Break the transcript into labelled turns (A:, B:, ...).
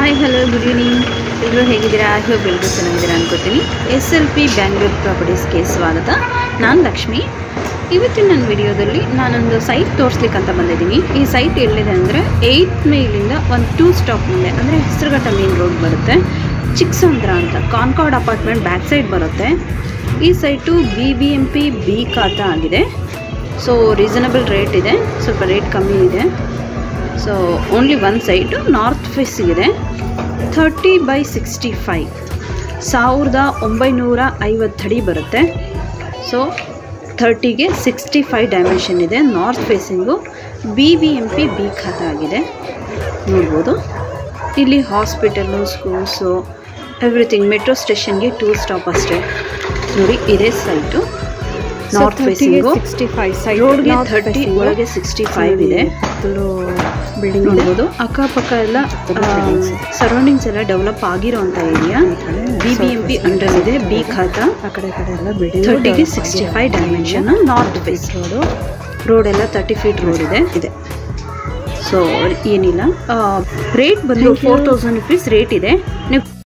A: Hi hello good evening ಎಲ್ಲರೂ ಹೇಗಿದ್ದೀರಾ I hope ಎಲ್ಲರೂ ಚೆನ್ನಾಗಿದ್ದೀರಾ ಅನ್ಕೋತೀನಿ ಎಸ್ ಎಲ್ ಪಿ ಬ್ಯಾಂಗ್ಳೂರ್ ಪ್ರಾಪರ್ಟೀಸ್ಗೆ ಸ್ವಾಗತ ನಾನು ಲಕ್ಷ್ಮಿ ಇವತ್ತಿನ ನನ್ನ ವಿಡಿಯೋದಲ್ಲಿ ನಾನೊಂದು ಸೈಟ್ ತೋರಿಸ್ಲಿಕ್ಕೆ ಅಂತ ಬಂದಿದ್ದೀನಿ ಈ ಸೈಟ್ ಎಲ್ಲಿದೆ ಅಂದರೆ ಏಯ್ತ್ ಮೇಲಿಂದ ಒಂದು ಟೂ ಸ್ಟಾಪ್ ಮುಂದೆ ಅಂದರೆ ಹೆಸರುಘಟ್ಟ ಮೇನ್ ರೋಡ್ ಬರುತ್ತೆ ಚಿಕ್ಕಸಂದ್ರ ಅಂತ ಕಾನ್ಕಾರ್ಡ್ ಅಪಾರ್ಟ್ಮೆಂಟ್ ಬ್ಯಾಕ್ ಸೈಡ್ ಬರುತ್ತೆ ಈ site B B M P B khata ಆಗಿದೆ ಸೊ ರೀಸನಬಲ್ ರೇಟ್ ಇದೆ ಸ್ವಲ್ಪ ರೇಟ್ ಕಮ್ಮಿ ಇದೆ so only one site north ಫೇಸಿಗಿದೆ ಥರ್ಟಿ ಬೈ ಸಿಕ್ಸ್ಟಿ ಫೈವ್ ಸಾವಿರದ ಒಂಬೈನೂರ ಐವತ್ತಡಿ ಬರುತ್ತೆ ಸೊ ಥರ್ಟಿಗೆ ಸಿಕ್ಸ್ಟಿ ಫೈವ್ ಡೈಮೆನ್ಷನ್ ಇದೆ north facing B B M P B khata ಆಗಿದೆ ನೋಡ್ಬೋದು ಇಲ್ಲಿ ಹಾಸ್ಪಿಟಲು ಸ್ಕೂಲ್ಸು ಎವ್ರಿಥಿಂಗ್ ಮೆಟ್ರೋ ಸ್ಟೇಷನ್ಗೆ ಟೂ ಸ್ಟಾಪ್ ಅಷ್ಟೇ ನೋಡಿ ಇದೇ site north facing
B: sixty five side
A: ರೋಡ್ಗೆ ಥರ್ಟಿ ಒಳಗೆ ಸಿಕ್ಸ್ಟಿ ಫೈವ್ ಇದೆ
B: ಬಿಲ್ಡಿಂಗ್
A: ನೋಡ್ಬೋದು ಅಕ್ಕಪಕ್ಕ ಎಲ್ಲ
B: buildings.
A: ಸರೌಂಡಿಂಗ್ಸ್ ಎಲ್ಲ ಡೆವಲಪ್ ಆಗಿರೋ ಅಂತ area B B M P under ಇದೆ ಬಿ ಖಾತಾ
B: ಆ ಕಡೆ ಈ ಕಡೆ ಎಲ್ಲ ಬಿಲ್ಡಿಂಗ್
A: ಥರ್ಟಿಗೆ sixty five dimension north face
B: road
A: road ಎಲ್ಲ ತರ್ಟಿ ಫೀಟ್ ರೋಡ್ ಇದೆ
B: ಇದೆ
A: ಸೊ ಏನಿಲ್ಲ ರೇಟ್ ಬಂದು
B: Thank you.
A: Four thousand rupees rate ಇದೆ ನೀವು